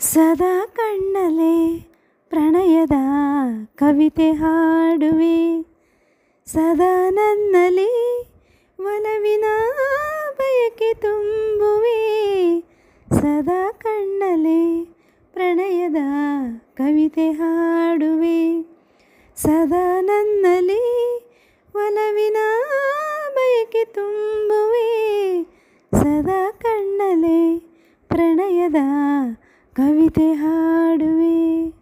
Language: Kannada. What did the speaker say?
ಸದಾ ಕಣ್ಣಲೆ ಪ್ರಣಯದ ಕವಿತೆ ಹಾಡುವೆ ಸದಾ ನನ್ನಲ್ಲಿ ಒಲವಿನ ಬಯಕೆ ತುಂಬುವೆ ಸದಾ ಕಣ್ಣಲೆ ಪ್ರಣಯದ ಕವಿತೆ ಹಾಡುವೆ ಸದಾ ನನ್ನಲ್ಲಿ ಒಲವಿನ ಬಯಕೆ ತುಂಬುವೆ ಸದಾ ಕಣ್ಣಲೆ ಪ್ರಣಯದ ಕವಿತೆ ಹಾಡುವೆ